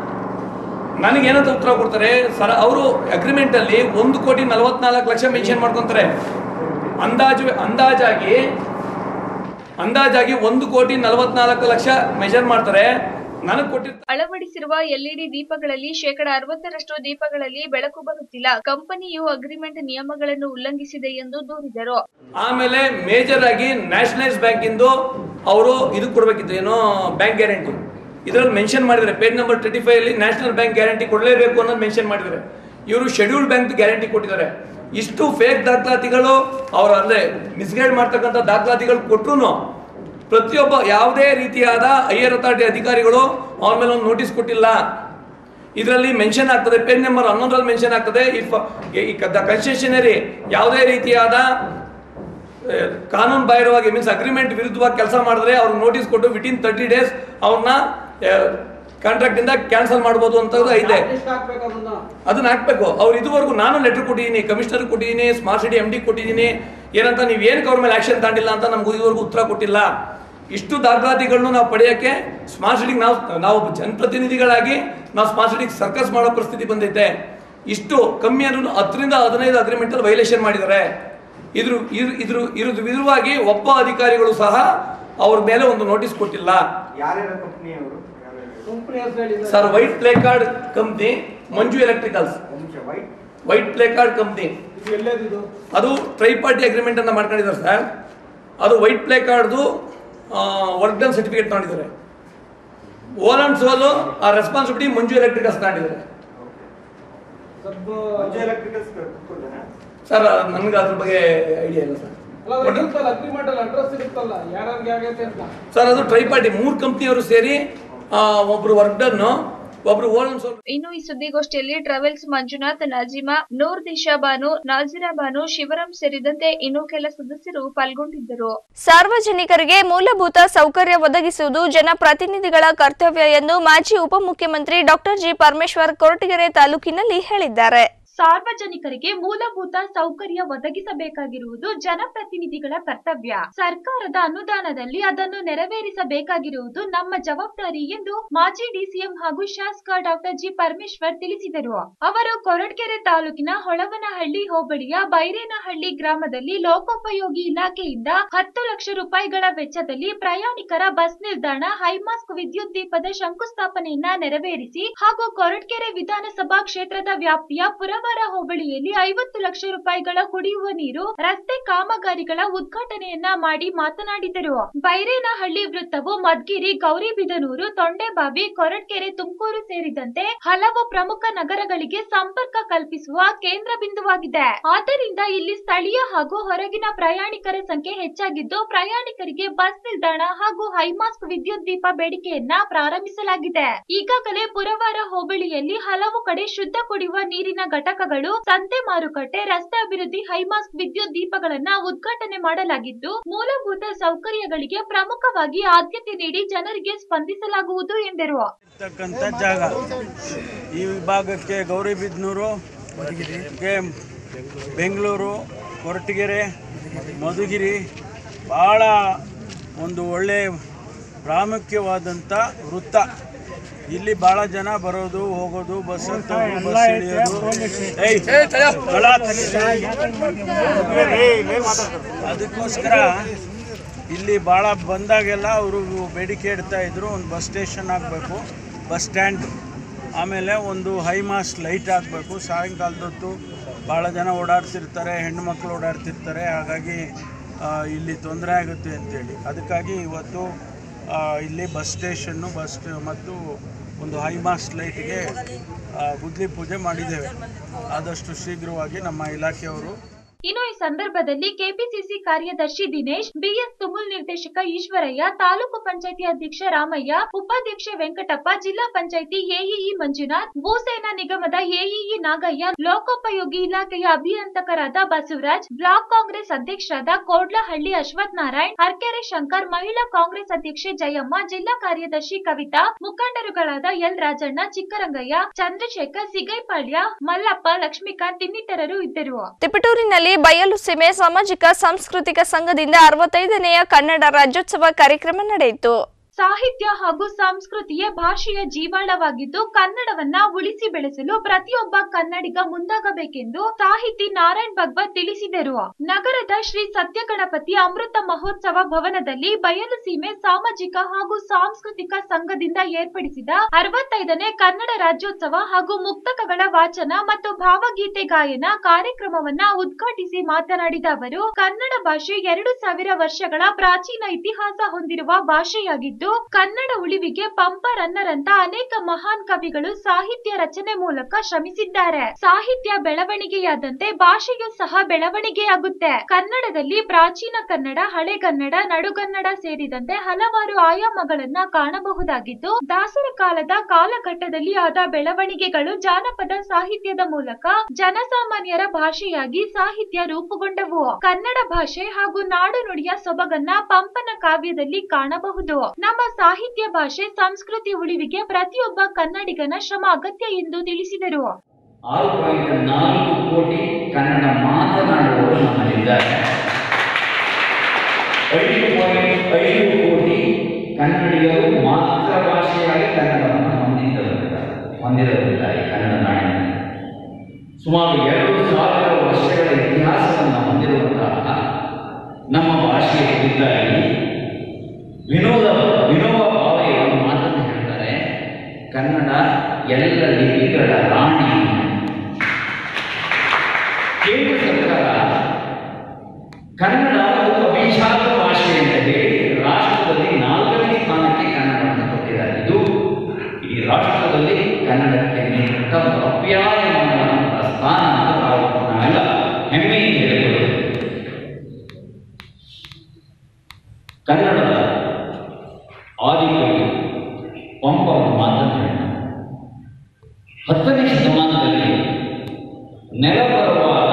ನನಗೇನಂತ ಉತ್ತರ ಕೊಡ್ತಾರೆ ಸರ ಅವರು ಅಗ್ರಿಮೆಂಟಲ್ಲಿ ಒಂದು ಕೋಟಿ ನಲವತ್ನಾಲ್ಕು ಲಕ್ಷ ಮೆನ್ಷನ್ ಮಾಡ್ಕೊತಾರೆ ಅಂದಾಜು ಅಂದಾಜಾಗಿ ಅಂದಾಜಾಗಿ ಒಂದು ಕೋಟಿ ನಲವತ್ನಾಲ್ಕು ಲಕ್ಷ ಮೆಜರ್ ಮಾಡ್ತಾರೆ ನನಗೆ ಕೊಟ್ಟಿರ್ತಾರೆ ಅಳವಡಿಸಿರುವ ಎಲ್ಇಡಿ ದೀಪಗಳಲ್ಲಿ ಶೇಕಡ ಅರವತ್ತರಷ್ಟು ದೀಪಗಳಲ್ಲಿ ಬೆಳಕು ಬರುತ್ತಿಲ್ಲ ಕಂಪನಿಯು ಅಗ್ರಿಮೆಂಟ್ ನಿಯಮಗಳನ್ನು ಉಲ್ಲಂಘಿಸಿದೆ ಎಂದು ದೂರಿದರು ಆಮೇಲೆ ಮೇಜರ್ ಆಗಿ ನ್ಯಾಷನಲೈಸ್ ಬ್ಯಾಂಕ್ ಇಂದು ಅವರು ಇದು ಕೊಡ್ಬೇಕಿತ್ತು ಏನೋ ಬ್ಯಾಂಕ್ ಗ್ಯಾರಂಟಿ ಇದರಲ್ಲಿ ಮೆನ್ಷನ್ ಮಾಡಿದ್ದಾರೆ ಪೇಜ್ ನಂಬರ್ ಟ್ವೆಂಟಿ ಫೈವ್ ಅಲ್ಲಿ ನ್ಯಾಷನಲ್ ಬ್ಯಾಂಕ್ ಗ್ಯಾರಂಟಿ ಕೊಡಲೇಬೇಕು ಅನ್ನೋದು ಮೆನ್ಷನ್ ಮಾಡಿದ್ದಾರೆ ಇವರು ಶೆಡ್ಯೂಲ್ಡ್ ಬ್ಯಾಂಕ್ ಗ್ಯಾರಂಟಿ ಕೊಟ್ಟಿದ್ದಾರೆ ಇಷ್ಟು ಫೇಕ್ ದಾಖಲಾತಿಗಳು ಅವ್ರ ಅಂದ್ರೆ ಮಿಸ್ಗೈಡ್ ಮಾಡ್ತಕ್ಕಂಥ ದಾಖಲಾತಿಗಳು ಕೊಟ್ಟರು ಪ್ರತಿಯೊಬ್ಬ ಯಾವುದೇ ರೀತಿಯಾದ ಹೈಯರ್ ಅಥಾರಿಟಿ ಅಧಿಕಾರಿಗಳು ಅವ್ರ ಮೇಲೆ ಒಂದು ನೋಟಿಸ್ ಕೊಟ್ಟಿಲ್ಲ ಇದರಲ್ಲಿ ಮೆನ್ಷನ್ ಆಗ್ತದೆ ಪೇಜ್ ನಂಬರ್ ಹನ್ನೊಂದರಲ್ಲಿ ಮೆನ್ಷನ್ ಆಗ್ತದೆ ಇಫ್ ದ ಕನ್ಸೆಷನರಿ ಯಾವುದೇ ರೀತಿಯಾದ ಆ, ಕಾನೂನು ಬಾಹಿರವಾಗಿ ಮೀನ್ಸ್ ಅಗ್ರಿಮೆಂಟ್ ವಿರುದ್ಧವಾಗಿ ಕೆಲಸ ಮಾಡಿದ್ರೆ ಅವ್ರಿಗೆ ನೋಟಿಸ್ ಕೊಟ್ಟು ವಿಟಿನ್ ತರ್ಟಿ ಡೇಸ್ ಅವ್ರನ್ನ ಕಾಂಟ್ರಾಕ್ಟ್ ಇಂದ ಕ್ಯಾನ್ಸಲ್ ಮಾಡ್ಬೋದು ಅಂತ ಇದೆ ಅದನ್ನ ಹಾಕ್ಬೇಕು ಅವ್ರು ಇದುವರೆಗೂ ನಾನು ಲೆಟರ್ ಕೊಟ್ಟಿದ್ದೀನಿ ಕಮಿಷನರ್ ಕೊಟ್ಟಿದ್ದೀನಿ ಸ್ಮಾರ್ಟ್ ಸಿಟಿ ಎಂ ಡಿ ಕೊಟ್ಟಿದ್ದೀನಿ ಏನಂತ ನೀವು ಏನಕ್ಕೆ ಅವ್ರ ಮೇಲೆ ಆಕ್ಷನ್ ತಗೊಂಡಿಲ್ಲ ಅಂತ ನಮ್ಗೆ ಇದುವರೆಗೂ ಉತ್ತರ ಕೊಟ್ಟಿಲ್ಲ ಇಷ್ಟು ದಾಖಲಾತಿಗಳನ್ನು ನಾವು ಪಡೆಯೋಕ್ಕೆ ಸ್ಮಾರ್ಟ್ ಸಿಟಿಗೆ ನಾವು ನಾವು ಜನಪ್ರತಿನಿಧಿಗಳಾಗಿ ನಾವು ಸ್ಮಾರ್ಟ್ ಸಿಟಿಗೆ ಸರ್ಕಸ್ ಮಾಡೋ ಪರಿಸ್ಥಿತಿ ಬಂದೈತೆ ಇಷ್ಟು ಕಮ್ಮಿ ಅಂದ್ರೂ ಹತ್ತರಿಂದ ಹದಿನೈದು ಅಗ್ರಿಮೆಂಟಲ್ಲಿ ವೈಲೇಷನ್ ಮಾಡಿದ್ದಾರೆ ಇದ್ರ ಇದ್ರ ಇದ್ರ ಇದ್ರ ವಿರುದ್ಧವಾಗಿ ಒಬ್ಬ ಅಧಿಕಾರಿಗಳು ಸಹ ಅವ್ರ ಮೇಲೆ ಒಂದು ನೋಟಿಸ್ ಕೊಟ್ಟಿಲ್ಲ ಯಾರ್ಯಾರ ಕಂಪ್ನಿ ಅವರು sir white play card company Manju electricals white white play card company ಅದು ಟ್ರೈ ಪಾರ್ಟಿ ಅಗ್ರಿಮೆಂಟ್ ಅನ್ನ ಮಾಡ್ಕೊಂಡಿದ್ದಾರೆ ಸರ್ ಅದು ವೈಟ್ ಪ್ಲೇ ಕಾರ್ಡ್ದು ವರ್ಕ್ ಡನ್ ಸರ್ಟಿಫಿಕೇಟ್ ತಗೊಂಡಿದ್ದಾರೆ ಓಲ್ ಅಂಡ್ ಸೋಲು ಆ ರೆಸ್ಪಾನ್ಸಿಬಿಲಿಟಿ ಮಂಜು ಎಲೆಕ್ಟ್ರಿಕಲ್ಸ್ ತಗೊಂಡಿದ್ದಾರೆ ಮಂಜು ಎಲೆಕ್ಟ್ರಿಕಲ್ಸ್ ಕೊಡ್ತಾನೆ ಸರ್ ನನಗೆ ಅದ್ರ ಬಗ್ಗೆ ಐಡಿಯಾ ಇಲ್ಲ ಸರ್ ಅಗ್ರಿಮೆಂಟ್ ಅಲ್ಲಿ ಅಡ್ರೆಸ್ ಇರುತ್ತಲ್ಲ ಯಾರ್ಯಾರಿಗೆ ಆಗೈತೆ ಅಂತ ಸರ್ ಅದು ಟ್ರೈ ಪಾರ್ಟಿ ಮೂರು ಕಂಪ್ನಿಯವರು ಸೇರಿ ಆ, ಒಬ್ರು ವರ್ಕ್ ಡನ್ ಒಬ್ರು ಓಲ್ ಅಂಡ್ ಸೋಲ್ ಇನ್ನು ಈ ಸುದ್ದಿಗೋಷ್ಠಿಯಲ್ಲಿ ಟ್ರಾವೆಲ್ಸ್ ಮಂಜುನಾಥ್ ನಾಜಿಮಾ ನೂರ್ ದಿಶಾ ಬಾನು ನಾಜಿರಾ ಬಾನು ಶಿವರಾಂ ಸೇರಿದಂತೆ ಇನ್ನೂ ಕೆಲ ಸದಸ್ಯರು ಪಾಲ್ಗೊಂಡಿದ್ದರು ಸಾರ್ವಜನಿಕರಿಗೆ ಮೂಲಭೂತ ಸೌಕರ್ಯ ಒದಗಿಸುವುದು ಜನಪ್ರತಿನಿಧಿಗಳ ಕರ್ತವ್ಯ ಎಂದು ಮಾಜಿ ಉಪಮುಖ್ಯಮಂತ್ರಿ ಡಾಕ್ಟರ್ ಜಿ ಪರಮೇಶ್ವರ್ ಕೊರಟಗೆರೆ ತಾಲೂಕಿನಲ್ಲಿ ಹೇಳಿದ್ದಾರೆ ಸಾರ್ವಜನಿಕರಿಗೆ ಮೂಲಭೂತ ಸೌಕರ್ಯ ಒದಗಿಸಬೇಕಾಗಿರುವುದು ಜನಪ್ರತಿನಿಧಿಗಳ ಕರ್ತವ್ಯ ಸರ್ಕಾರದ ಅನುದಾನದಲ್ಲಿ ಅದನ್ನು ನೆರವೇರಿಸಬೇಕಾಗಿರುವುದು ನಮ್ಮ ಜವಾಬ್ದಾರಿ ಎಂದು ಮಾಜಿ ಡಿಸಿಎಂ ಹಾಗೂ ಶಾಸಕ ಡಾಕ್ಟರ್ ಜಿ ಪರಮೇಶ್ವರ್ ತಿಳಿಸಿದರು ಅವರು ಕೊರಟಗೆರೆ ತಾಲೂಕಿನ ಹೊಳವನಹಳ್ಳಿ ಹೋಬಳಿಯ ಬೈರೇನಹಳ್ಳಿ ಗ್ರಾಮದಲ್ಲಿ ಲೋಕೋಪಯೋಗಿ ಇಲಾಖೆಯಿಂದ ಹತ್ತು ಲಕ್ಷ ರೂಪಾಯಿಗಳ ವೆಚ್ಚದಲ್ಲಿ ಪ್ರಯಾಣಿಕರ ಬಸ್ ನಿಲ್ದಾಣ ಹೈಮಾಸ್ಕ್ ವಿದ್ಯುತ್ ದೀಪದ ಶಂಕುಸ್ಥಾಪನೆಯನ್ನ ನೆರವೇರಿಸಿ ಹಾಗೂ ಕೊರಟಗೆರೆ ವಿಧಾನಸಭಾ ಕ್ಷೇತ್ರದ ವ್ಯಾಪ್ತಿಯ ಪುರವರ ಹೋಬಳಿಯಲ್ಲಿ ಐವತ್ತು ಲಕ್ಷ ರೂಪಾಯಿಗಳ ಕುಡಿಯುವ ನೀರು ರಸ್ತೆ ಕಾಮಗಾರಿಗಳ ಉದ್ಘಾಟನೆಯನ್ನ ಮಾಡಿ ಮಾತನಾಡಿದರು ಬೈರೇನಹಳ್ಳಿ ವೃತ್ತವು ಮದ್ಗಿರಿ ಗೌರಿಬಿದನೂರು ತೊಂಡೆಬಾವಿ ಕೊರಟಗೆರೆ ತುಮಕೂರು ಸೇರಿದಂತೆ ಹಲವು ಪ್ರಮುಖ ನಗರಗಳಿಗೆ ಸಂಪರ್ಕ ಕಲ್ಪಿಸುವ ಕೇಂದ್ರ ಬಿಂದುವಾಗಿದೆ ಆದ್ದರಿಂದ ಇಲ್ಲಿ ಸ್ಥಳೀಯ ಹಾಗೂ ಹೊರಗಿನ ಪ್ರಯಾಣಿಕರ ಸಂಖ್ಯೆ ಹೆಚ್ಚಾಗಿದ್ದು ಪ್ರಯಾಣಿಕರಿಗೆ ಬಸ್ ನಿಲ್ದಾಣ ಹಾಗೂ ಹೈಮಾಸ್ಕ್ ವಿದ್ಯುತ್ ದೀಪ ಬೇಡಿಕೆಯನ್ನ ಪ್ರಾರಂಭಿಸಲಾಗಿದೆ ಈಗಾಗಲೇ ಪುರವಾರ ಹೋಬಳಿಯಲ್ಲಿ ಹಲವು ಕಡೆ ಶುದ್ಧ ಕುಡಿಯುವ ನೀರಿನ ಘಟಕಗಳು ಸಂತೆ ಮಾರುಕಟ್ಟೆ ರಸ್ತೆ ಅಭಿವೃದ್ಧಿ ಹೈಮಾಸ್ಕ್ ವಿದ್ಯುತ್ ದೀಪಗಳನ್ನ ಉದ್ಘಾಟನೆ ಮಾಡಲಾಗಿದ್ದು ಮೂಲಭೂತ ಸೌಕರ್ಯಗಳಿಗೆ ಪ್ರಮುಖವಾಗಿ ಆದ್ಯತೆ ನೀಡಿ ಜನರಿಗೆ ಸ್ಪಂದಿಸಲಾಗುವುದು ಎಂದರು ಇರ್ತಕ್ಕಂಥ ಜಾಗ ಈ ವಿಭಾಗಕ್ಕೆ ಗೌರಿಬಿದನೂರು ಗೆ ಬೆಂಗಳೂರು ಕೊರಟಗೆರೆ ಮಧುಗಿರಿ ಭಾಳ ಒಂದು ಒಳ್ಳೆ ಪ್ರಾಮುಖ್ಯವಾದಂಥ ವೃತ್ತ ಇಲ್ಲಿ ಭಾಳ ಜನ ಬರೋದು ಹೋಗೋದು ಬಸ್ ಹತ್ತೋದು ಬಸ್ ಇಳಿಯೋದು ಏಯ್, ಸ್ಥಳ ಅದಕ್ಕೋಸ್ಕರ ಇಲ್ಲಿ ಭಾಳ ಬಂದಾಗೆಲ್ಲ ಅವರು ಬೇಡಿಕೆ ಇಡ್ತಾ ಇದ್ರು ಒಂದು ಬಸ್ ಸ್ಟೇಷನ್ ಆಗಬೇಕು ಬಸ್ ಸ್ಟ್ಯಾಂಡ್ ಆಮೇಲೆ ಒಂದು ಹೈಮಾಸ್ ಲೈಟ್ ಆಗಬೇಕು ಸಾಯಂಕಾಲದೊತ್ತು ಭಾಳ ಜನ ಓಡಾಡ್ತಿರ್ತಾರೆ ಹೆಣ್ಣುಮಕ್ಳು ಓಡಾಡ್ತಿರ್ತಾರೆ ಹಾಗಾಗಿ ಆ, ಇಲ್ಲಿ ತೊಂದರೆ ಆಗುತ್ತೆ ಅಂತೇಳಿ ಅದಕ್ಕಾಗಿ ಇವತ್ತು ಆ, ಇಲ್ಲಿ ಬಸ್ ಸ್ಟೇಷನ್ನು ಬಸ್ ಮತ್ತು ಒಂದು ಹೈಮಾಸ್ ಲೈಟ್ಗೆ ಗುದ್ಲಿ ಪೂಜೆ ಮಾಡಿದ್ದೇವೆ ಆದಷ್ಟು ಶೀಘ್ರವಾಗಿ ನಮ್ಮ ಇಲಾಖೆಯವರು ಇನ್ನು ಈ ಸಂದರ್ಭದಲ್ಲಿ ಕೆಪಿಸಿಸಿ ಕಾರ್ಯದರ್ಶಿ ದಿನೇಶ್ ಬಿಎಸ್ ತುಮುಲ್ ನಿರ್ದೇಶಕ ಈಶ್ವರಯ್ಯ ತಾಲೂಕು ಪಂಚಾಯತಿ ಅಧ್ಯಕ್ಷ ರಾಮಯ್ಯ ಉಪಾಧ್ಯಕ್ಷೆ ವೆಂಕಟಪ್ಪ ಜಿಲ್ಲಾ ಪಂಚಾಯತಿ ಎಇಇ ಮಂಜುನಾಥ್ ಭೂಸೇನಾ ನಿಗಮದ ಎಇಇ ನಾಗಯ್ಯ ಲೋಕೋಪಯೋಗಿ ಇಲಾಖೆಯ ಅಭಿಯಂತಕರಾದ ಬಸವರಾಜ್ ಬ್ಲಾಕ್ ಕಾಂಗ್ರೆಸ್ ಅಧ್ಯಕ್ಷರಾದ ಕೋಡ್ಲಹಳ್ಳಿ ಅಶ್ವಥ್ ನಾರಾಯಣ್ ಹರ್ಕೆರೆ ಶಂಕರ್ ಮಹಿಳಾ ಕಾಂಗ್ರೆಸ್ ಅಧ್ಯಕ್ಷೆ ಜಯಮ್ಮ ಜಿಲ್ಲಾ ಕಾರ್ಯದರ್ಶಿ ಕವಿತಾ ಮುಖಂಡರುಗಳಾದ ಎಲ್ ರಾಜಣ್ಣ ಚಿಕ್ಕರಂಗಯ್ಯ ಚಂದ್ರಶೇಖರ್ ಸಿಗೈಪಾಳ್ಯ ಮಲ್ಲಪ್ಪ ಲಕ್ಷ್ಮೀಕಾಂತ್ ಇನ್ನಿತರರು ಇದ್ದರು ತಿಪಟೂರಿನಲ್ಲಿ ಬಯಲು ಸೀಮೆ ಸಾಮಾಜಿಕ ಸಾಂಸ್ಕೃತಿಕ ಸಂಘದಿಂದ ಅರವತ್ತೈದನೆಯ ಕನ್ನಡ ರಾಜ್ಯೋತ್ಸವ ಕಾರ್ಯಕ್ರಮ ನಡೆಯಿತು ಸಾಹಿತ್ಯ ಹಾಗೂ ಸಂಸ್ಕೃತಿಯೇ ಭಾಷೆಯ ಜೀವಾಳವಾಗಿದ್ದು ಕನ್ನಡವನ್ನ ಉಳಿಸಿ ಬೆಳೆಸಲು ಪ್ರತಿಯೊಬ್ಬ ಕನ್ನಡಿಗ ಮುಂದಾಗಬೇಕೆಂದು ಸಾಹಿತಿ ನಾರಾಯಣ್ ಭಗವತ್ ತಿಳಿಸಿದರು ನಗರದ ಶ್ರೀ ಸತ್ಯ ಗಣಪತಿ ಅಮೃತ ಮಹೋತ್ಸವ ಭವನದಲ್ಲಿ ಬಯಲು ಸೀಮೆ ಸಾಮಾಜಿಕ ಹಾಗೂ ಸಾಂಸ್ಕೃತಿಕ ಸಂಘದಿಂದ ಏರ್ಪಡಿಸಿದ ಅರವತ್ತೈದನೇ ಕನ್ನಡ ರಾಜ್ಯೋತ್ಸವ ಹಾಗೂ ಮುಕ್ತಕಗಳ ವಾಚನ ಮತ್ತು ಭಾವಗೀತೆ ಗಾಯನ ಕಾರ್ಯಕ್ರಮವನ್ನ ಉದ್ಘಾಟಿಸಿ ಮಾತನಾಡಿದ ಅವರು ಕನ್ನಡ ಭಾಷೆ ಎರಡು ಸಾವಿರ ವರ್ಷಗಳ ಪ್ರಾಚೀನ ಇತಿಹಾಸ ಹೊಂದಿರುವ ಭಾಷೆಯಾಗಿದ್ದು ಕನ್ನಡ ಉಳಿವಿಗೆ ಪಂಪ ರನ್ನರಂತ ಅನೇಕ ಮಹಾನ್ ಕವಿಗಳು ಸಾಹಿತ್ಯ ರಚನೆ ಮೂಲಕ ಶ್ರಮಿಸಿದ್ದಾರೆ ಸಾಹಿತ್ಯ ಬೆಳವಣಿಗೆಯಾದಂತೆ ಭಾಷೆಯು ಸಹ ಬೆಳವಣಿಗೆಯಾಗುತ್ತೆ ಕನ್ನಡದಲ್ಲಿ ಪ್ರಾಚೀನ ಕನ್ನಡ ಹಳೆಗನ್ನಡ ನಡುಗನ್ನಡ ಸೇರಿದಂತೆ ಹಲವಾರು ಆಯಾಮಗಳನ್ನ ಕಾಣಬಹುದಾಗಿದ್ದು ದಾಸರ ಕಾಲದ ಕಾಲಘಟ್ಟದಲ್ಲಿ ಆದ ಬೆಳವಣಿಗೆಗಳು ಜಾನಪದ ಸಾಹಿತ್ಯದ ಮೂಲಕ ಜನಸಾಮಾನ್ಯರ ಭಾಷೆಯಾಗಿ ಸಾಹಿತ್ಯ ರೂಪುಗೊಂಡವು ಕನ್ನಡ ಭಾಷೆ ಹಾಗೂ ನಾಡು ನುಡಿಯ ಸೊಬಗನ್ನ ಪಂಪನ ಕಾವ್ಯದಲ್ಲಿ ಕಾಣಬಹುದು ನಮ್ಮ ಸಾಹಿತ್ಯ ಭಾಷೆ ಸಂಸ್ಕೃತಿ ಉಳಿವಿಗೆ ಪ್ರತಿಯೊಬ್ಬ ಕನ್ನಡಿಗನ ಶ್ರಮ ಅಗತ್ಯ ಎಂದು ತಿಳಿಸಿದರು ಆರು ಪಾಯಿಂಟ್ ನಾಲ್ಕು ಕೋಟಿ ಕನ್ನಡ ಮಾತನಾಡುವವರು ನಮ್ಮಲ್ಲಿದ್ದಾರೆ ಐದು ಪಾಯಿಂಟ್ ಐದು ಕೋಟಿ ಕನ್ನಡಿಗರು ಮಾತೃಭಾಷೆಯಾಗಿ ಕನ್ನಡವನ್ನು ಹೊಂದಿದ್ದವರಿದ್ದಾರೆ ಹೊಂದಿರಲಿದ್ದಾರೆ ಕನ್ನಡ ನಾಡಿನಲ್ಲಿ ಸುಮಾರು ಎರಡು ಸಾವಿರ ವರ್ಷಗಳ ಇತಿಹಾಸವನ್ನು ಹೊಂದಿರುವಂತಹ ನಮ್ಮ ಭಾಷೆಯ ಕುರಿತಾಗಿ ವಿನೋದ ವಿನೋಬ ಭಾವೆ ಒಂದು ಮಾತನ್ನು ಹೇಳ್ತಾರೆ ಕನ್ನಡ ಎಲ್ಲ ಲಿಪಿಗಳ ರಾಣಿ ಕೇಂದ್ರ ಸರ್ಕಾರ ಕನ್ನಡ ಒಂದು ಅಭಿಜಾತ ಭಾಷೆ ಅಂತ ಹೇಳಿ ರಾಷ್ಟ್ರದಲ್ಲಿ ನಾಲ್ಕನೇ ಸ್ಥಾನಕ್ಕೆ ಕನ್ನಡವನ್ನು ಕೊಟ್ಟಿದ್ದಾರೆ ಇದು ಈ ರಾಷ್ಟ್ರದಲ್ಲಿ ಕನ್ನಡಕ್ಕೆ ನೀಡಿದಂಥ ಒಂದು ಅಪ್ಯಾಯಮಾನವಾದಂತಹ ಸ್ಥಾನ ಅಂತ ನಾವು ನಾವೆಲ್ಲ ಹೆಮ್ಮೆಯಿಂದ ಹೇಳಿಕೊಳ್ಳುತ್ತೇವೆ ಕನ್ನಡದ ಆದಿಕವಿ ಪಂಪ ಒಂದು ಮಾತನ್ನು ಹೇಳಿದ ಹತ್ತನೇ ಶತಮಾನದಲ್ಲಿ ನೆಲಪರವಾದ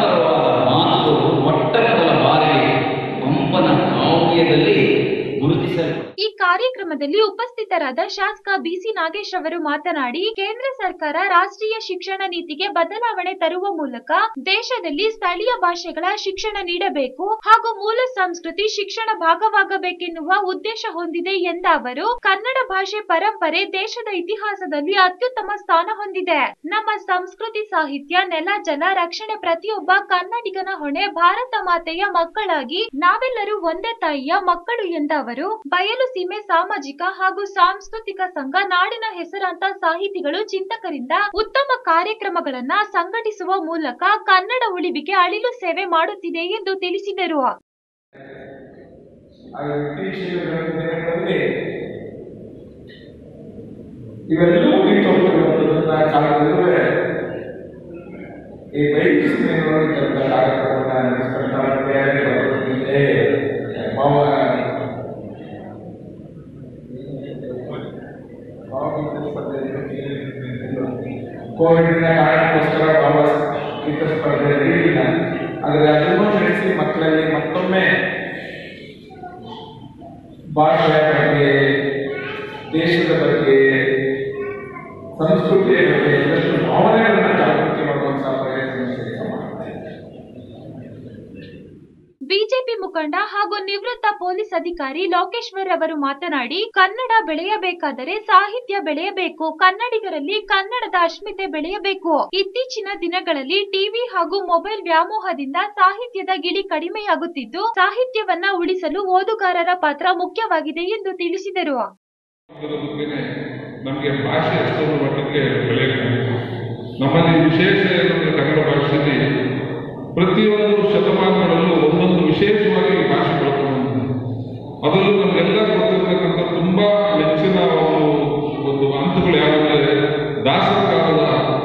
ಜನಪರವಾದ ಮಾತುಗಳು ಮೊಟ್ಟ ಮೊದಲ ಬಾರಿಗೆ ಪಂಪನ ಕಾವ್ಯದಲ್ಲಿ ಗುರುತಿಸ ಮೀಸಲು ಈ ಕಾರ್ಯಕ್ರಮದಲ್ಲಿ ಉಪಸ್ಥಿತರಾದ ಶಾಸಕ ಬಿಸಿ ನಾಗೇಶ್ ಅವರು ಮಾತನಾಡಿ ಕೇಂದ್ರ ಸರ್ಕಾರ ರಾಷ್ಟ್ರೀಯ ಶಿಕ್ಷಣ ನೀತಿಗೆ ಬದಲಾವಣೆ ತರುವ ಮೂಲಕ ದೇಶದಲ್ಲಿ ಸ್ಥಳೀಯ ಭಾಷೆಗಳ ಶಿಕ್ಷಣ ನೀಡಬೇಕು ಹಾಗೂ ಮೂಲ ಸಂಸ್ಕೃತಿ ಶಿಕ್ಷಣ ಭಾಗವಾಗಬೇಕೆನ್ನುವ ಉದ್ದೇಶ ಹೊಂದಿದೆ ಎಂದ ಅವರು ಕನ್ನಡ ಭಾಷೆ ಪರಂಪರೆ ದೇಶದ ಇತಿಹಾಸದಲ್ಲಿ ಅತ್ಯುತ್ತಮ ಸ್ಥಾನ ಹೊಂದಿದೆ ನಮ್ಮ ಸಂಸ್ಕೃತಿ ಸಾಹಿತ್ಯ ನೆಲ ಜಲ ರಕ್ಷಣೆ ಪ್ರತಿಯೊಬ್ಬ ಕನ್ನಡಿಗನ ಹೊಣೆ ಭಾರತ ಮಾತೆಯ ಮಕ್ಕಳಾಗಿ ನಾವೆಲ್ಲರೂ ಒಂದೇ ತಾಯಿಯ ಮಕ್ಕಳು ಎಂದ ಅವರು ಬಯಲು ಸೀಮೆ ಸಾಮಾಜಿಕ ಹಾಗೂ ಸಾಂಸ್ಕೃತಿಕ ಸಂಘ ನಾಡಿನ ಹೆಸರಾಂತ ಸಾಹಿತಿಗಳು ಚಿಂತಕರಿಂದ ಉತ್ತಮ ಕಾರ್ಯಕ್ರಮಗಳನ್ನ ಸಂಘಟಿಸುವ ಮೂಲಕ ಕನ್ನಡ ಉಳಿವಿಗೆ ಅಳಿಲು ಸೇವೆ ಮಾಡುತ್ತಿದೆ ಎಂದು ತಿಳಿಸಿದರು ಇವೆಲ್ಲವೂ ಮುಗಿತೋಗ್ತಿರುವಂಥದ್ದನ್ನ ಕಾಲದಲ್ಲೂ ಈ ಬೈಕ್ ಇರ್ತಕ್ಕಂಥ ಕಾರ್ಯಕ್ರಮವನ್ನು ನಡೆಸ್ತಕ್ಕಂಥ ತಯಾರಿ ಬರುತ್ತಿದೆ ಮಾವ ಕೋವಿಡ್ನ ಕಾರಣಕ್ಕೋಸ್ಕರ ಭಾವ ಗೀತ ಸ್ಪರ್ಧೆ ನಡೆಯಲಿಲ್ಲ ಆದರೆ ಅದನ್ನು ನಡೆಸಿ ಮಕ್ಕಳಲ್ಲಿ ಮತ್ತೊಮ್ಮೆ ಭಾಷೆಯ ಬಗ್ಗೆ ದೇಶದ ಬಗ್ಗೆ ಸಂಸ್ಕೃತಿಯ ಬಗ್ಗೆ ಒಂದಷ್ಟು ಭಾವನೆಗಳನ್ನ ಜಾಗೃತಿ ಮಾಡುವಂತಹ ಪ್ರಯತ್ನ ಕೆಲಸ ಮಾಡ್ತಾರೆ ಬಿಜೆಪಿ ಮುಖಂಡ ಹಾಗೂ ನಿವೃತ್ತ ಪೊಲೀಸ್ ಅಧಿಕಾರಿ ಲೋಕೇಶ್ವರ್ ಅವರು ಮಾತನಾಡಿ ಕನ್ನಡ ಬೆಳೆಯಬೇಕಾದರೆ ಸಾಹಿತ್ಯ ಬೆಳೆಯಬೇಕು ಕನ್ನಡಿಗರಲ್ಲಿ ಕನ್ನಡದ ಅಸ್ಮಿತೆ ಬೆಳೆಯಬೇಕು ಇತ್ತೀಚಿನ ದಿನಗಳಲ್ಲಿ ಟಿವಿ ಹಾಗೂ ಮೊಬೈಲ್ ವ್ಯಾಮೋಹದಿಂದ ಸಾಹಿತ್ಯದ ಗಿಳಿ ಕಡಿಮೆಯಾಗುತ್ತಿದ್ದು ಸಾಹಿತ್ಯವನ್ನ ಉಳಿಸಲು ಓದುಗಾರರ ಪಾತ್ರ ಮುಖ್ಯವಾಗಿದೆ ಎಂದು ತಿಳಿಸಿದರು ನಮಗೆ ಭಾಷೆ ಅಷ್ಟೊಂದು ಮಟ್ಟಕ್ಕೆ ಬೆಳೆಯಬೇಕು ನಮ್ಮಲ್ಲಿ ವಿಶೇಷ ಏನಂದ್ರೆ ಕನ್ನಡ ಭಾಷೆಯಲ್ಲಿ ಪ್ರತಿಯೊಂದು ಶತಮಾನಗಳಲ್ಲೂ ಒಂದೊಂದು ವಿಶೇಷವಾಗಿ ಈ ಭಾಷೆ ಬೆಳ್ಕೊಂಡು ಬಂದಿದೆ ಅದರಲ್ಲೂ ನಮಗೆಲ್ಲ ಗೊತ್ತಿರ್ತಕ್ಕಂಥ ತುಂಬಾ ನೆಚ್ಚಿನ ಒಂದು ಒಂದು ಹಂತಗಳು ಯಾವುದಂದ್ರೆ ದಾಸರ ಕಾಲದ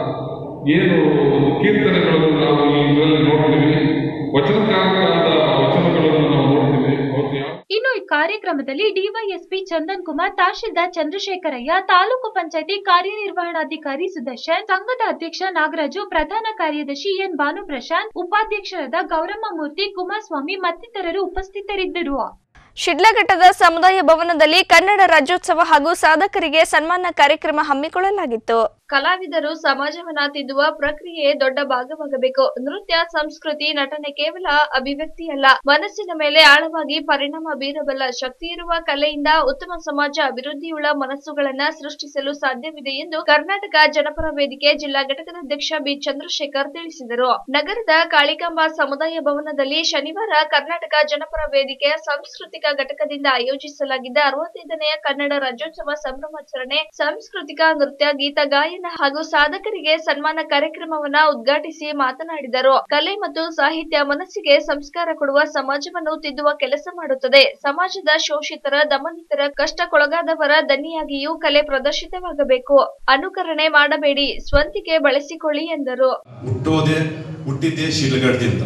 ಏನು ಒಂದು ಕೀರ್ತನೆಗಳನ್ನು ನಾವು ಇದರಲ್ಲಿ ನೋಡ್ತೀವಿ ವಚನಕಾರ ಕಾಲದ ವಚನಗಳನ್ನು ನಾವು ನೋಡ್ತೀವಿ ಅವತ್ತು ಯಾವ ಇನ್ನು ಈ ಕಾರ್ಯಕ್ರಮದಲ್ಲಿ ಡಿವೈಎಸ್ಪಿ ಚಂದನ್ ಕುಮಾರ್ ತಹಶೀಲ್ದಾರ್ ಚಂದ್ರಶೇಖರಯ್ಯ ತಾಲೂಕು ಪಂಚಾಯತಿ ಕಾರ್ಯನಿರ್ವಹಣಾಧಿಕಾರಿ ಸುದರ್ಶನ್ ಸಂಘದ ಅಧ್ಯಕ್ಷ ನಾಗರಾಜು ಪ್ರಧಾನ ಕಾರ್ಯದರ್ಶಿ ಎನ್ ಭಾನುಪ್ರಶಾಂತ್ ಉಪಾಧ್ಯಕ್ಷರಾದ ಗೌರಮ್ಮ ಮೂರ್ತಿ ಕುಮಾರಸ್ವಾಮಿ ಮತ್ತಿತರರು ಉಪಸ್ಥಿತರಿದ್ದರು ಶಿಡ್ಲಘಟ್ಟದ ಸಮುದಾಯ ಭವನದಲ್ಲಿ ಕನ್ನಡ ರಾಜ್ಯೋತ್ಸವ ಹಾಗೂ ಸಾಧಕರಿಗೆ ಸನ್ಮಾನ ಕಾರ್ಯಕ್ರಮ ಹಮ್ಮಿಕೊಳ್ಳಲಾಗಿತ್ತು ಕಲಾವಿದರು ಸಮಾಜವನ್ನ ತಿದ್ದುವ ಪ್ರಕ್ರಿಯೆ ದೊಡ್ಡ ಭಾಗವಾಗಬೇಕು ನೃತ್ಯ ಸಂಸ್ಕೃತಿ ನಟನೆ ಕೇವಲ ಅಭಿವ್ಯಕ್ತಿಯಲ್ಲ ಮನಸ್ಸಿನ ಮೇಲೆ ಆಳವಾಗಿ ಪರಿಣಾಮ ಬೀರಬಲ್ಲ ಶಕ್ತಿ ಇರುವ ಕಲೆಯಿಂದ ಉತ್ತಮ ಸಮಾಜ ಅಭಿವೃದ್ಧಿಯುಳ್ಳ ಮನಸ್ಸುಗಳನ್ನ ಸೃಷ್ಟಿಸಲು ಸಾಧ್ಯವಿದೆ ಎಂದು ಕರ್ನಾಟಕ ಜನಪರ ವೇದಿಕೆ ಜಿಲ್ಲಾ ಘಟಕದ ಅಧ್ಯಕ್ಷ ಬಿ ಚಂದ್ರಶೇಖರ್ ತಿಳಿಸಿದರು ನಗರದ ಕಾಳಿಕಾಂಬ ಸಮುದಾಯ ಭವನದಲ್ಲಿ ಶನಿವಾರ ಕರ್ನಾಟಕ ಜನಪರ ವೇದಿಕೆಯ ಸಾಂಸ್ಕೃತಿಕ ಘಟಕದಿಂದ ಆಯೋಜಿಸಲಾಗಿದ್ದ ಅರವತ್ತೈದನೆಯ ಕನ್ನಡ ರಾಜ್ಯೋತ್ಸವ ಸಂಭ್ರಮಾಚರಣೆ ಸಾಂಸ್ಕೃತಿಕ ನೃತ್ಯ ಗೀತ ಗಾಯನ ಹಾಗೂ ಸಾಧಕರಿಗೆ ಸನ್ಮಾನ ಕಾರ್ಯಕ್ರಮವನ್ನ ಉದ್ಘಾಟಿಸಿ ಮಾತನಾಡಿದರು ಕಲೆ ಮತ್ತು ಸಾಹಿತ್ಯ ಮನಸ್ಸಿಗೆ ಸಂಸ್ಕಾರ ಕೊಡುವ ಸಮಾಜವನ್ನು ತಿದ್ದುವ ಕೆಲಸ ಮಾಡುತ್ತದೆ ಸಮಾಜದ ಶೋಷಿತರ ದಮನಿತರ ಕಷ್ಟಕ್ಕೊಳಗಾದವರ ದನಿಯಾಗಿಯೂ ಕಲೆ ಪ್ರದರ್ಶಿತವಾಗಬೇಕು ಅನುಕರಣೆ ಮಾಡಬೇಡಿ ಸ್ವಂತಿಕೆ ಬಳಸಿಕೊಳ್ಳಿ ಎಂದರು ಹುಟ್ಟೋದೆ ಹುಟ್ಟಿದ್ದೇ ಶಿಡ್ಲಘಟ್ಟದಿಂದ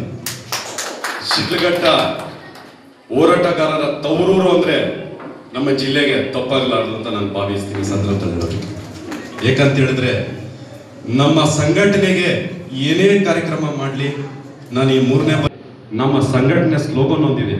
ಶಿಡ್ಲಘಟ್ಟ ಹೋರಾಟಗಾರರ ತವರೂರು ಅಂದ್ರೆ ನಮ್ಮ ಜಿಲ್ಲೆಗೆ ತಪ್ಪಾಗಲಾರದು ಅಂತ ನಾನು ಭಾವಿಸ್ತೀನಿ ಈ ಸಂದರ್ಭದಲ್ಲಿ ಏಕಂತ ಹೇಳಿದ್ರೆ ನಮ್ಮ ಸಂಘಟನೆಗೆ ಏನೇ ಕಾರ್ಯಕ್ರಮ ಮಾಡಲಿ ನಾನು ಈ ಮೂರನೇ ಬ- ನಮ್ಮ ಸಂಘಟನೆ ಸ್ಲೋಗನ್ ಒಂದಿದೆ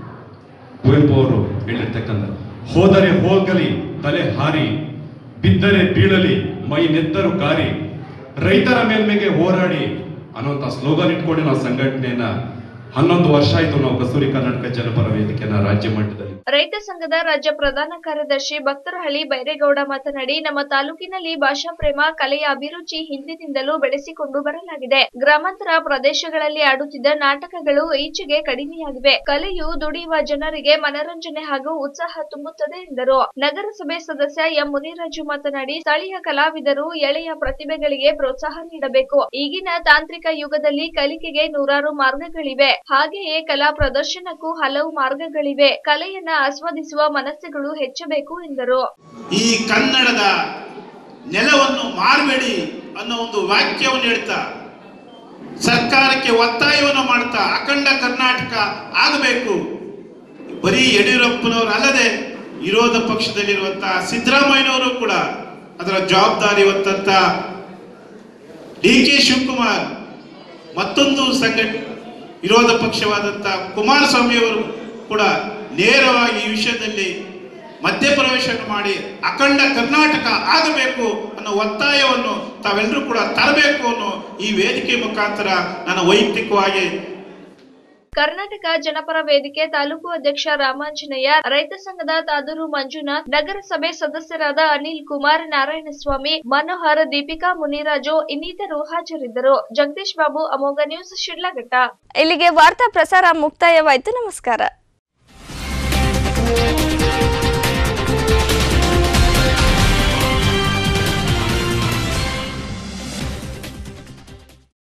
ಕುವೆಂಪು ಅವರು ಹೇಳಿರ್ತಕ್ಕಂಥ ಹೋದರೆ ಹೋಗಲಿ ತಲೆ ಹಾರಿ ಬಿದ್ದರೆ ಬೀಳಲಿ ಮೈ ನೆತ್ತರು ಕಾರಿ ರೈತರ ಮೇಲ್ಮೆಗೆ ಹೋರಾಡಿ ಅನ್ನೋಂಥ ಸ್ಲೋಗನ್ ಇಟ್ಕೊಂಡು ನಾವು ಸಂಘಟನೆಯನ್ನ ಹನ್ನೊಂದು ವರ್ಷ ಆಯ್ತು ನಾವು ಕಸ್ತೂರಿ ಕರ್ನಾಟಕ ಜನಪರ ವೇದಿಕೆನ ರಾಜ್ಯ ಮಟ್ಟದಲ್ಲಿ ರೈತ ಸಂಘದ ರಾಜ್ಯ ಪ್ರಧಾನ ಕಾರ್ಯದರ್ಶಿ ಭಕ್ತರಹಳ್ಳಿ ಬೈರೇಗೌಡ ಮಾತನಾಡಿ ನಮ್ಮ ತಾಲೂಕಿನಲ್ಲಿ ಭಾಷಾ ಪ್ರೇಮ ಕಲೆಯ ಅಭಿರುಚಿ ಹಿಂದಿನಿಂದಲೂ ಬೆಳೆಸಿಕೊಂಡು ಬರಲಾಗಿದೆ ಗ್ರಾಮಾಂತರ ಪ್ರದೇಶಗಳಲ್ಲಿ ಆಡುತ್ತಿದ್ದ ನಾಟಕಗಳು ಈಚೆಗೆ ಕಡಿಮೆಯಾಗಿವೆ ಕಲೆಯು ದುಡಿಯುವ ಜನರಿಗೆ ಮನರಂಜನೆ ಹಾಗೂ ಉತ್ಸಾಹ ತುಂಬುತ್ತದೆ ಎಂದರು ನಗರಸಭೆ ಸದಸ್ಯ ಎಂ ಮುನಿರಾಜು ಮಾತನಾಡಿ ಸ್ಥಳೀಯ ಕಲಾವಿದರು ಎಳೆಯ ಪ್ರತಿಭೆಗಳಿಗೆ ಪ್ರೋತ್ಸಾಹ ನೀಡಬೇಕು ಈಗಿನ ತಾಂತ್ರಿಕ ಯುಗದಲ್ಲಿ ಕಲಿಕೆಗೆ ನೂರಾರು ಮಾರ್ಗಗಳಿವೆ ಹಾಗೆಯೇ ಕಲಾ ಪ್ರದರ್ಶನಕ್ಕೂ ಹಲವು ಮಾರ್ಗಗಳಿವೆ ಕಲೆಯನ್ನ ಆಸ್ವಾದಿಸುವ ಮನಸ್ಸುಗಳು ಹೆಚ್ಚಬೇಕು ಎಂದರು ಈ ಕನ್ನಡದ ನೆಲವನ್ನು ಮಾರಬೇಡಿ ಅನ್ನೋ ಒಂದು ವಾಕ್ಯವನ್ನು ಹೇಳ್ತಾ ಸರ್ಕಾರಕ್ಕೆ ಒತ್ತಾಯವನ್ನು ಮಾಡ್ತಾ ಅಖಂಡ ಕರ್ನಾಟಕ ಆಗಬೇಕು ಬರೀ ಯಡಿಯೂರಪ್ಪನವರು ಅಲ್ಲದೆ ವಿರೋಧ ಪಕ್ಷದಲ್ಲಿರುವಂತಹ ಸಿದ್ದರಾಮಯ್ಯನವರು ಕೂಡ ಅದರ ಜವಾಬ್ದಾರಿ ಹೊತ್ತಂತ ಡಿ ಕೆ ಶಿವಕುಮಾರ್ ಮತ್ತೊಂದು ಸಂಘಟ ವಿರೋಧ ಪಕ್ಷವಾದಂಥ ಕುಮಾರಸ್ವಾಮಿಯವರು ಕೂಡ ನೇರವಾಗಿ ಈ ವಿಷಯದಲ್ಲಿ ಮಧ್ಯಪ್ರವೇಶ ಮಾಡಿ ಅಖಂಡ ಕರ್ನಾಟಕ ಆಗಬೇಕು ಅನ್ನೋ ಒತ್ತಾಯವನ್ನು ತಾವೆಲ್ಲರೂ ಕೂಡ ತರಬೇಕು ಅನ್ನೋ ಈ ವೇದಿಕೆ ಮುಖಾಂತರ ನಾನು ವೈಯಕ್ತಿಕವಾಗಿ ಕರ್ನಾಟಕ ಜನಪರ ವೇದಿಕೆ ತಾಲೂಕು ಅಧ್ಯಕ್ಷ ರಾಮಾಂಜನೇಯ ರೈತ ಸಂಘದ ತಾದೂರು ಮಂಜುನಾಥ್ ನಗರಸಭೆ ಸದಸ್ಯರಾದ ಅನಿಲ್ ಕುಮಾರ್ ನಾರಾಯಣಸ್ವಾಮಿ ಮನೋಹರ್ ದೀಪಿಕಾ ಮುನಿರಾಜು ಇನ್ನಿತರು ಹಾಜರಿದ್ದರು ಜಗದೀಶ್ ಬಾಬು ಅಮೋಘ ನ್ಯೂಸ್ ಶಿಡ್ಲಘಟ್ಟ ಇಲ್ಲಿಗೆ ವಾರ್ತಾ ಪ್ರಸಾರ ಮುಕ್ತಾಯವಾಯಿತು ನಮಸ್ಕಾರ